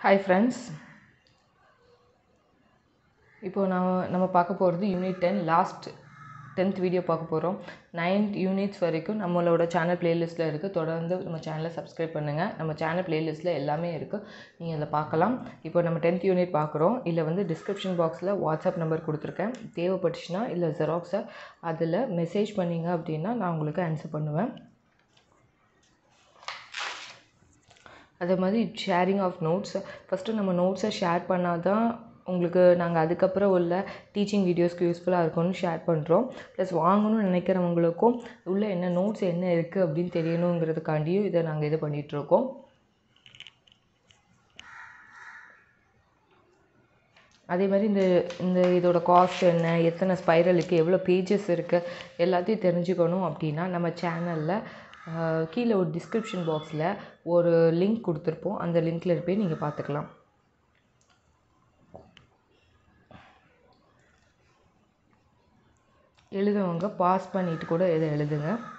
hi friends இப்போது நான் நம்ம பார்க்க போகிறது unit ten last tenth video பார்க்க போகிறோம் நைன்த் யூனிட்ஸ் வரைக்கும் நம்மளோட சேனல் ப்ளேலிஸ்ட்டில் இருக்குது தொடர்ந்து நம்ம சேனலை சப்ஸ்கிரைப் பண்ணுங்கள் நம்ம சேனல் ப்ளேலிஸ்ட்டில் எல்லாமே இருக்குது நீங்கள் அதில் பார்க்கலாம் இப்போ நம்ம டென்த் யூனிட் பார்க்குறோம் இதில் வந்து டிஸ்கிரிப்ஷன் பாக்ஸில் வாட்ஸ்அப் நம்பர் கொடுத்துருக்கேன் தேவைப்பட்டுச்சுன்னா இல்லை ஜெராக்ஸை அதில் மெசேஜ் பண்ணிங்க அப்படின்னா நான் உங்களுக்கு ஆன்சர் பண்ணுவேன் அதே மாதிரி ஷேரிங் ஆஃப் நோட்ஸ் ஃபஸ்ட்டு நம்ம நோட்ஸை ஷேர் பண்ணால் தான் உங்களுக்கு நாங்கள் அதுக்கப்புறம் உள்ள டீச்சிங் வீடியோஸ்க்கு யூஸ்ஃபுல்லாக இருக்கும்னு ஷேர் பண்ணுறோம் ப்ளஸ் வாங்கணும்னு நினைக்கிறவங்களுக்கும் உள்ளே என்ன நோட்ஸ் என்ன இருக்குது அப்படின்னு தெரியணுங்கிறதுக்காண்டியும் இதை நாங்கள் இது பண்ணிகிட்ருக்கோம் அதே மாதிரி இந்த இந்த இதோட காஸ்ட் என்ன எத்தனை ஸ்பைரலுக்கு எவ்வளோ பேஜஸ் இருக்குது எல்லாத்தையும் தெரிஞ்சுக்கணும் அப்படின்னா நம்ம சேனலில் கீழே ஒரு டிஸ்கிரிப்ஷன் பாக்ஸில் ஒரு லிங்க் கொடுத்துருப்போம் அந்த லிங்க்கில் போய் நீங்கள் பார்த்துக்கலாம் எழுதுவங்க பாஸ் பண்ணிவிட்டு கூட இதை எழுதுங்க